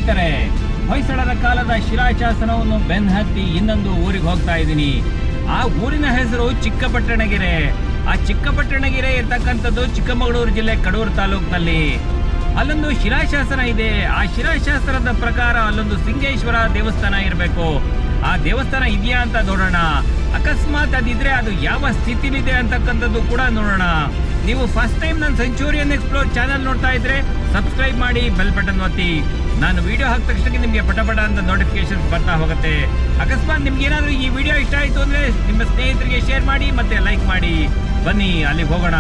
ಸ್ನೇಹಿತರೆ ಹೊಯ್ಸಳರ ಕಾಲದ ಶಿಲಾಶಾಸನವನ್ನು ಬೆನ್ನಹತ್ತಿ ಇನ್ನೊಂದು ಊರಿಗೆ ಹೋಗ್ತಾ ಇದ್ದೀನಿ ಆ ಊರಿನ ಹೆಸರು ಚಿಕ್ಕಪಟ್ಟಣಗೆರೆ ಆ ಚಿಕ್ಕಪಟ್ಟಣಗೆರೆ ಇರ್ತಕ್ಕಂಥದ್ದು ಚಿಕ್ಕಮಗಳೂರು ಜಿಲ್ಲೆ ಕಡೂರು ತಾಲೂಕಿನಲ್ಲಿ ಅಲ್ಲೊಂದು ಶಿಲಾಶಾಸನ ಇದೆ ಆ ಶಿಲಾಶಾಸನದ ಪ್ರಕಾರ ಅಲ್ಲೊಂದು ಸಿಂಗೇಶ್ವರ ದೇವಸ್ಥಾನ ಇರಬೇಕು ಆ ದೇವಸ್ಥಾನ ಇದೆಯಾ ಅಂತ ನೋಡೋಣ ಅಕಸ್ಮಾತ್ ಅದಿದ್ರೆ ಅದು ಯಾವ ಸ್ಥಿತಿಲಿದೆ ಅಂತಕ್ಕಂಥದ್ದು ಕೂಡ ನೋಡೋಣ ನೀವು ಫಸ್ಟ್ ಟೈಮ್ ನನ್ನ ಸೆಂಚುರಿಯನ್ ಎಕ್ಸ್ಪ್ಲೋರ್ ಚಾನಲ್ ನೋಡ್ತಾ ಇದ್ರೆ ಸಬ್ಸ್ಕ್ರೈಬ್ ಮಾಡಿ ಬೆಲ್ ಬಟನ್ ಒತ್ತಿ ನಾನು ವಿಡಿಯೋ ಹಾಕಿದ ತಕ್ಷಣ ನಿಮಗೆ ಪಟ ಪಟ ಅಂತ ನೋಟಿಫಿಕೇಶನ್ ಬರ್ತಾ ಹೋಗುತ್ತೆ ಅಕಸ್ಮಾತ್ ನಿಮ್ಗೆ ಏನಾದರೂ ಈ ವಿಡಿಯೋ ಇಷ್ಟ ಆಯಿತು ಅಂದ್ರೆ ನಿಮ್ಮ ಸ್ನೇಹಿತರಿಗೆ ಶೇರ್ ಮಾಡಿ ಮತ್ತೆ ಲೈಕ್ ಮಾಡಿ ಬನ್ನಿ ಅಲ್ಲಿಗೆ ಹೋಗೋಣ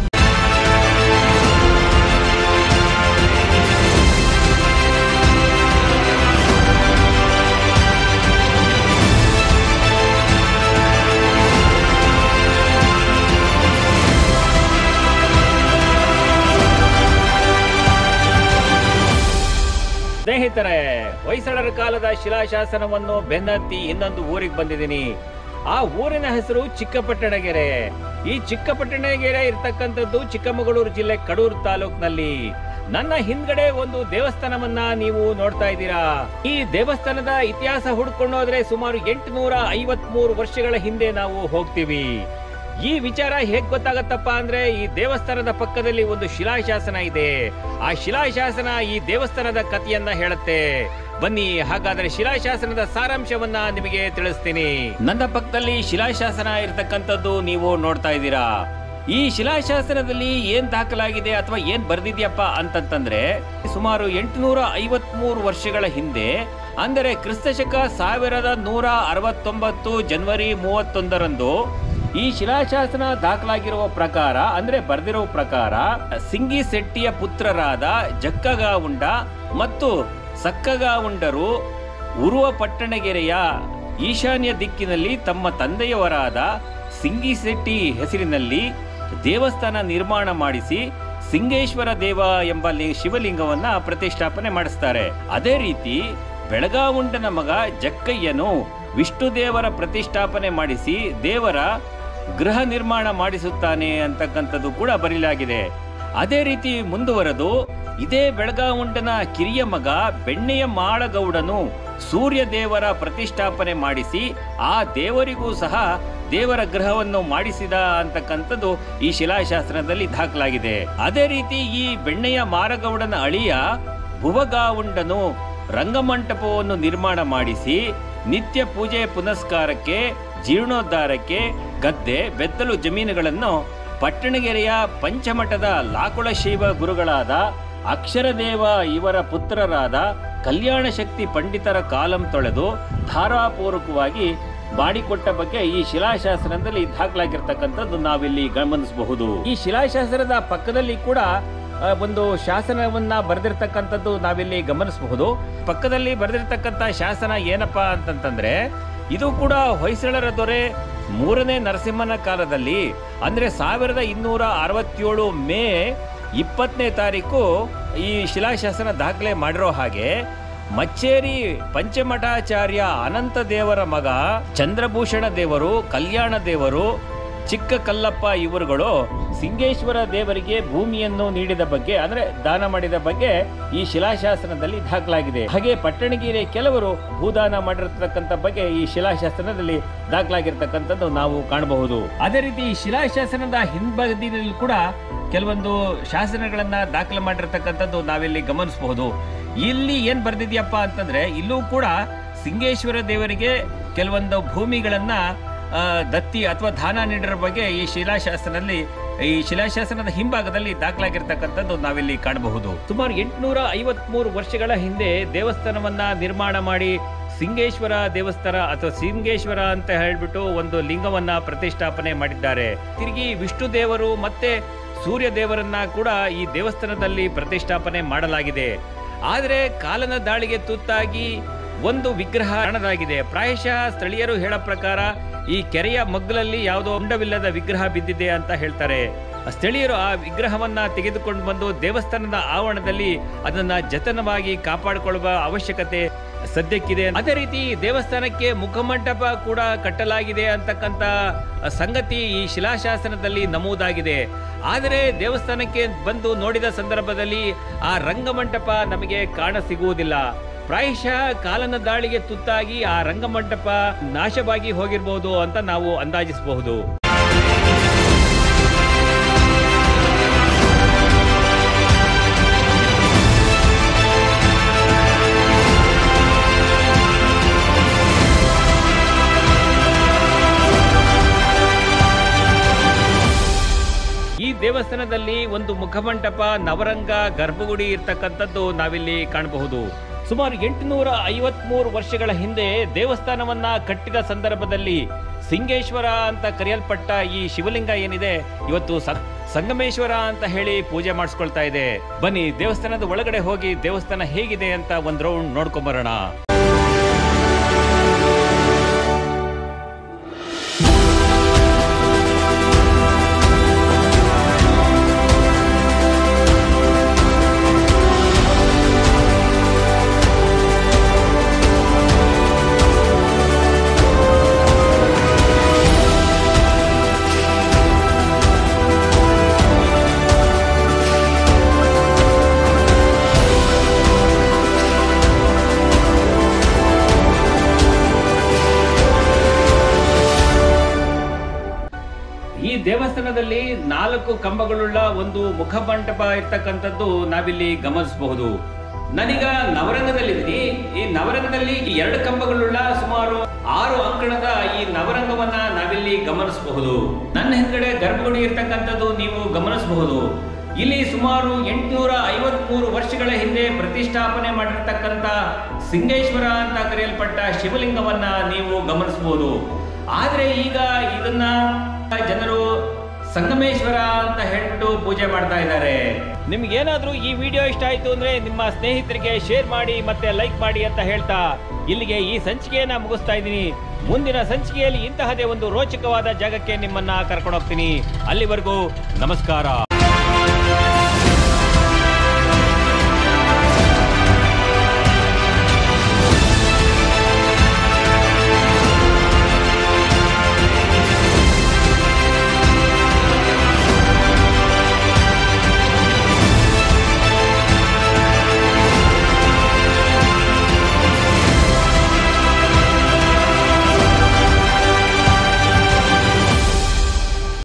ಸ್ನೇಹಿತರೆ ಹೊಯ್ಸಳರ ಕಾಲದ ಶಿಲಾಶಾಸನವನ್ನು ಬೆನ್ನತ್ತಿ ಇನ್ನೊಂದು ಊರಿಗೆ ಬಂದಿದ್ದೀನಿ ಆ ಊರಿನ ಹೆಸರು ಚಿಕ್ಕಪಟ್ಟಣಗೆರೆ ಈ ಚಿಕ್ಕಪಟ್ಟಣಗೆರೆ ಇರ್ತಕ್ಕಂಥದ್ದು ಚಿಕ್ಕಮಗಳೂರು ಜಿಲ್ಲೆ ಕಡೂರು ತಾಲೂಕಿನಲ್ಲಿ ನನ್ನ ಹಿಂದ್ಗಡೆ ಒಂದು ದೇವಸ್ಥಾನವನ್ನ ನೀವು ನೋಡ್ತಾ ಇದ್ದೀರಾ ಈ ದೇವಸ್ಥಾನದ ಇತಿಹಾಸ ಹುಡ್ಕೊಂಡು ಹೋದ್ರೆ ಸುಮಾರು ಎಂಟುನೂರ ಐವತ್ಮೂರು ವರ್ಷಗಳ ಹಿಂದೆ ನಾವು ಹೋಗ್ತೀವಿ ಈ ವಿಚಾರ ಹೇಗ್ ಗೊತ್ತಾಗತ್ತಪ್ಪ ಅಂದ್ರೆ ಈ ದೇವಸ್ಥಾನದ ಪಕ್ಕದಲ್ಲಿ ಒಂದು ಶಿಲಾಶಾಸನ ಇದೆ ಆ ಶಿಲಾಶಾಸನ ಈ ದೇವಸ್ಥಾನದ ಕಥೆಯನ್ನ ಹೇಳುತ್ತೆ ಬನ್ನಿ ಹಾಗಾದ್ರೆ ಶಿಲಾಶಾಸನದ ಸಾರಾಂಶವನ್ನ ನಿಮಗೆ ತಿಳಿಸ್ತೀನಿ ನನ್ನ ಪಕ್ಕದಲ್ಲಿ ಶಿಲಾಶಾಸನ ಇರತಕ್ಕಂಥದ್ದು ನೀವು ನೋಡ್ತಾ ಇದ್ದೀರಾ ಈ ಶಿಲಾಶಾಸನದಲ್ಲಿ ಏನ್ ದಾಖಲಾಗಿದೆ ಅಥವಾ ಏನ್ ಬರ್ದಿದ್ಯಪ್ಪ ಅಂತಂತಂದ್ರೆ ಸುಮಾರು ಎಂಟುನೂರ ಐವತ್ಮೂರು ವರ್ಷಗಳ ಹಿಂದೆ ಅಂದರೆ ಕ್ರಿಸ್ತಶಕ ಸಾವಿರದ ನೂರ ಅರವತ್ತೊಂಬತ್ತು ಜನವರಿ ಮೂವತ್ತೊಂದರಂದು ಈ ಶಿಲಾಶಾಸನ ದಾಖಲಾಗಿರುವ ಪ್ರಕಾರ ಅಂದ್ರೆ ಬರೆದಿರುವ ಪ್ರಕಾರ ಸಿಂಗಿ ಶೆಟ್ಟಿಯ ಪುತ್ರರಾದ ಜಕ್ಕಗಾವುಂಡ ಮತ್ತು ಸಕ್ಕಗಾವುಂಡರು ಉರುವ ಪಟ್ಟಣಗೆರೆಯ ಈಶಾನ್ಯ ದಿಕ್ಕಿನಲ್ಲಿ ತಮ್ಮ ತಂದೆಯವರಾದ ಸಿಂಗಿಶೆಟ್ಟಿ ಹೆಸರಿನಲ್ಲಿ ದೇವಸ್ಥಾನ ನಿರ್ಮಾಣ ಮಾಡಿಸಿ ಸಿಂಗೇಶ್ವರ ದೇವ ಎಂಬ ಲಿ- ಶಿವಲಿಂಗವನ್ನ ಪ್ರತಿಷ್ಠಾಪನೆ ಮಾಡಿಸ್ತಾರೆ ಅದೇ ರೀತಿ ಬೆಳಗಾವುಂಡನ ಮಗ ಜಕ್ಕಯ್ಯನು ವಿಷ್ಣು ದೇವರ ಪ್ರತಿಷ್ಠಾಪನೆ ಮಾಡಿಸಿ ದೇವರ ಗೃಹ ನಿರ್ಮಾಣ ಮಾಡಿಸುತ್ತಾನೆ ಅಂತಕ್ಕಂಥದ್ದು ಕೂಡ ಬರೀಲಾಗಿದೆ ಅದೇ ರೀತಿ ಮುಂದುವರೆದು ಇದೇ ಬೆಳಗಾವುಂಡನ ಕಿರಿಯ ಮಗ ಬೆಣ್ಣೆಯ ಮಾಳಗೌಡನು ಸೂರ್ಯ ದೇವರ ಪ್ರತಿಷ್ಠಾಪನೆ ಮಾಡಿಸಿ ಆ ದೇವರಿಗೂ ಸಹ ದೇವರ ಗೃಹವನ್ನು ಮಾಡಿಸಿದ ಅಂತಕ್ಕಂಥದ್ದು ಈ ಶಿಲಾಶಾಸ್ತ್ರದಲ್ಲಿ ದಾಖಲಾಗಿದೆ ಅದೇ ರೀತಿ ಈ ಬೆಣ್ಣೆಯ ಮಾರಗೌಡನ ಅಳಿಯ ಭುವಗಾವುಂಡನು ರಂಗಮಂಟಪವನ್ನು ನಿರ್ಮಾಣ ಮಾಡಿಸಿ ನಿತ್ಯ ಪೂಜೆ ಪುನಸ್ಕಾರಕ್ಕೆ ಜೀರ್ಣೋದ್ಧಾರಕ್ಕೆ ಗದ್ದೆ ಬೆತ್ತಲು ಜಮೀನುಗಳನ್ನು ಪಟ್ಟಣಗೆರೆಯ ಪಂಚಮಠದ ಲಾಕುಳ ಶೈವ ಗುರುಗಳಾದ ಅಕ್ಷರದೇವ ಇವರ ಪುತ್ರರಾದ ಕಲ್ಯಾಣ ಶಕ್ತಿ ಪಂಡಿತರ ಕಾಲಂ ತೊಳೆದು ಧಾರಾಪೂರ್ವಕವಾಗಿ ಮಾಡಿಕೊಟ್ಟ ಬಗ್ಗೆ ಈ ಶಿಲಾಶಾಸನದಲ್ಲಿ ದಾಖಲಾಗಿರ್ತಕ್ಕಂಥದ್ದು ನಾವಿಲ್ಲಿ ಗಮನಿಸಬಹುದು ಈ ಶಿಲಾಶಾಸನದ ಪಕ್ಕದಲ್ಲಿ ಕೂಡ ಆ, ಒಂದು ಶಾಸನವನ್ನ ಬರೆದಿರ್ತಕ್ಕಂಥದ್ದು ನಾವಿಲ್ಲಿ ಗಮನಿಸಬಹುದು ಪಕ್ಕದಲ್ಲಿ ಬರೆದಿರ್ತಕ್ಕಂಥ ಶಾಸನ ಏನಪ್ಪಾ ಅಂತಂತಂದ್ರೆ ಇದು ಕೂಡ ಹೊಯ್ಸಳರ ದೊರೆ ಮೂರನೇ ನರಸಿಂಹನ ಕಾಲದಲ್ಲಿ ಅಂದ್ರೆ ಸಾವಿರದ ಇನ್ನೂರ ಅರವತ್ತೇಳು ಮೇ ಇಪ್ಪತ್ತನೇ ತಾರೀಕು ಈ ಶಿಲಾಶಾಸನ ದಾಖಲೆ ಮಾಡಿರೋ ಹಾಗೆ ಮಚ್ಚೇರಿ ಪಂಚಮಠಾಚಾರ್ಯ ಅನಂತ ದೇವರ ಮಗ ಚಂದ್ರಭೂಷಣ ದೇವರು ಕಲ್ಯಾಣ ದೇವರು ಚಿಕ್ಕ ಕಲ್ಲಪ್ಪ ಇವರುಗಳು ಸಿಂಗೇಶ್ವರ ದೇವರಿಗೆ ಭೂಮಿಯನ್ನು ನೀಡಿದ ಬಗ್ಗೆ ಅಂದ್ರೆ ದಾನ ಮಾಡಿದ ಬಗ್ಗೆ ಈ ಶಿಲಾಶಾಸನದಲ್ಲಿ ದಾಖಲಾಗಿದೆ ಹಾಗೆ ಪಟ್ಟಣಗಿರಿ ಕೆಲವರು ಭೂದಾನ ಮಾಡಿರತಕ್ಕಂಥ ಬಗ್ಗೆ ಈ ಶಿಲಾಶಾಸನದಲ್ಲಿ ದಾಖಲಾಗಿರ್ತಕ್ಕಂಥದ್ದು ನಾವು ಕಾಣಬಹುದು ಅದೇ ರೀತಿ ಈ ಶಿಲಾಶಾಸನದ ಹಿಂಬದಿನಲ್ಲಿ ಕೂಡ ಕೆಲವೊಂದು ಶಾಸನಗಳನ್ನ ದಾಖಲೆ ಮಾಡಿರ್ತಕ್ಕಂಥದ್ದು ನಾವಿಲ್ಲಿ ಗಮನಿಸಬಹುದು ಇಲ್ಲಿ ಏನ್ ಬರ್ದಿದ್ಯಪ್ಪ ಅಂತಂದ್ರೆ ಇಲ್ಲೂ ಕೂಡ ಸಿಂಗೇಶ್ವರ ದೇವರಿಗೆ ಕೆಲವೊಂದು ಭೂಮಿಗಳನ್ನ ಆ, ದತ್ತಿ ಅಥವಾ ದಾನ ನೀಡಿರೋ ಬಗ್ಗೆ ಈ ಶಿಲಾಶಾಸನದಲ್ಲಿ ಈ ಶಿಲಾಶಾಸನದ ಹಿಂಭಾಗದಲ್ಲಿ ದಾಖಲಾಗಿರ್ತಕ್ಕಂಥದ್ದು ನಾವಿಲ್ಲಿ ಕಾಣಬಹುದು ಸುಮಾರು ಎಂಟುನೂರ ಐವತ್ಮೂರು ವರ್ಷಗಳ ಹಿಂದೆ ದೇವಸ್ಥಾನವನ್ನ ನಿರ್ಮಾಣ ಮಾಡಿ ಸಿಂಗೇಶ್ವರ ದೇವಸ್ಥಾನ ಅಥವಾ ಸಿಂಗೇಶ್ವರ ಅಂತ ಹೇಳ್ಬಿಟ್ಟು ಒಂದು ಲಿಂಗವನ್ನ ಪ್ರತಿಷ್ಠಾಪನೆ ಮಾಡಿದ್ದಾರೆ ತಿರುಗಿ ವಿಷ್ಣು ದೇವರು ಮತ್ತೆ ಸೂರ್ಯ ದೇವರನ್ನ ಕೂಡ ಈ ದೇವಸ್ಥಾನದಲ್ಲಿ ಪ್ರತಿಷ್ಠಾಪನೆ ಮಾಡಲಾಗಿದೆ ಆದರೆ ಕಾಲನ ದಾಳಿಗೆ ತುತ್ತಾಗಿ ಒಂದು ವಿಗ್ರಹ ಕಾಣದಾಗಿದೆ ಪ್ರಾಯಶಃ ಸ್ಥಳೀಯರು ಹೇಳೋ ಪ್ರಕಾರ ಈ ಕೆರೆಯ ಮಗ್ಗಲಲ್ಲಿ ಯಾವುದೋ ಉಂಡವಿಲ್ಲದ ವಿಗ್ರಹ ಬಿದ್ದಿದೆ ಅಂತ ಹೇಳ್ತಾರೆ ಸ್ಥಳೀಯರು ಆ ವಿಗ್ರಹವನ್ನ ತೆಗೆದುಕೊಂಡು ಬಂದು ದೇವಸ್ಥಾನದ ಆವರಣದಲ್ಲಿ ಅದನ್ನ ಜತನವಾಗಿ ಕಾಪಾಡಿಕೊಳ್ಳುವ ಅವಶ್ಯಕತೆ ಸದ್ಯಕ್ಕಿದೆ ಅದೇ ರೀತಿ ದೇವಸ್ಥಾನಕ್ಕೆ ಮುಖಮಂಟಪ ಕೂಡ ಕಟ್ಟಲಾಗಿದೆ ಅಂತಕ್ಕಂಥ ಸಂಗತಿ ಈ ಶಿಲಾಶಾಸನದಲ್ಲಿ ನಮೂದಾಗಿದೆ ಆದರೆ ದೇವಸ್ಥಾನಕ್ಕೆ ಬಂದು ನೋಡಿದ ಸಂದರ್ಭದಲ್ಲಿ ಆ ರಂಗಮಂಟಪ ನಮಗೆ ಕಾಣ ಸಿಗುವುದಿಲ್ಲ ಪ್ರಾಯಶಃ ಕಾಲನ ದಾಳಿಗೆ ತುತ್ತಾಗಿ ಆ ರಂಗಮಂಟಪ ನಾಶವಾಗಿ ಹೋಗಿರ್ಬೋದು ಅಂತ ನಾವು ಅಂದಾಜಿಸಬಹುದು ಈ ದೇವಸ್ಥಾನದಲ್ಲಿ ಒಂದು ಮುಖಮಂಟಪ ನವರಂಗ ಗರ್ಭಗುಡಿ ಇರ್ತಕ್ಕಂಥದ್ದು ನಾವಿಲ್ಲಿ ಕಾಣಬಹುದು ಸುಮಾರು ಎಂಟುನೂರ ಐವತ್ಮೂರು ವರ್ಷಗಳ ಹಿಂದೆ ದೇವಸ್ಥಾನವನ್ನ ಕಟ್ಟಿದ ಸಂದರ್ಭದಲ್ಲಿ ಸಿಂಗೇಶ್ವರ ಅಂತ ಕರೆಯಲ್ಪಟ್ಟ ಈ ಶಿವಲಿಂಗ ಏನಿದೆ ಇವತ್ತು ಸ- ಸಂಗಮೇಶ್ವರ ಅಂತ ಹೇಳಿ ಪೂಜೆ ಮಾಡಿಸ್ಕೊಳ್ತಾ ಇದೆ ಬನ್ನಿ ದೇವಸ್ಥಾನದ ಒಳಗಡೆ ಹೋಗಿ ದೇವಸ್ಥಾನ ಹೇಗಿದೆ ಅಂತ ಒಂದ್ ರೌಂಡ್ ನೋಡ್ಕೊಂಬರೋಣ ಈ ದೇವಸ್ಥಾನದಲ್ಲಿ ನಾಲ್ಕು ಕಂಬಗಳುಳ್ಳ ಒಂದು ಮುಖಮಂಟಪ ಇರ್ತಕ್ಕಂಥದ್ದು ನಾವಿಲ್ಲಿ ಗಮನಿಸಬಹುದು ನಾನೀಗ ನವರಂಗದಲ್ಲಿದ್ದೀನಿ ಈ ನವರಂಗದಲ್ಲಿ ಈ ಎರಡು ಕಂಬಗಳುಳ್ಳ ಸುಮಾರು ಆರು ಅಂಕಣದ ಈ ನವರಂಗವನ್ನ ನಾವಿಲ್ಲಿ ಗಮನಿಸಬಹುದು ನನ್ನ ಹಿಂದ್ಗಡೆ ಗರ್ಭಗುಡಿ ಇರ್ತಕ್ಕಂಥದ್ದು ನೀವು ಗಮನಿಸಬಹುದು ಇಲ್ಲಿ ಸುಮಾರು ಎಂಟುನೂರ ಐವತ್ಮೂರು ವರ್ಷಗಳ ಹಿಂದೆ ಪ್ರತಿಷ್ಠಾಪನೆ ಮಾಡಿರ್ತಕ್ಕಂಥ ಸಿಂಗೇಶ್ವರ ಅಂತ ಕರೆಯಲ್ಪಟ್ಟ ಶಿವಲಿಂಗವನ್ನ ನೀವು ಗಮನಿಸಬಹುದು ಆದ್ರೆ ಈಗ ಇದನ್ನ ಜನರು ಸಂಗಮೇಶ್ವರ ಅಂತ ಹೇಳ್ಬಿಟ್ಟು ಪೂಜೆ ಮಾಡ್ತಾ ಇದ್ದಾರೆ ನಿಮ್ಗೆ ಏನಾದ್ರೂ ಈ ವಿಡಿಯೋ ಇಷ್ಟ ಆಯ್ತು ಅಂದ್ರೆ ನಿಮ್ಮ ಸ್ನೇಹಿತರಿಗೆ ಶೇರ್ ಮಾಡಿ ಮತ್ತೆ ಲೈಕ್ ಮಾಡಿ ಅಂತ ಹೇಳ್ತಾ ಇಲ್ಲಿಗೆ ಈ ಸಂಚಿಕೆಯನ್ನ ಮುಗಿಸ್ತಾ ಇದ್ದೀನಿ ಮುಂದಿನ ಸಂಚಿಕೆಯಲ್ಲಿ ಇಂತಹದೇ ಒಂದು ರೋಚಕವಾದ ಜಾಗಕ್ಕೆ ನಿಮ್ಮನ್ನ ಕರ್ಕೊಂಡು ಹೋಗ್ತೀನಿ ಅಲ್ಲಿವರೆಗೂ ನಮಸ್ಕಾರ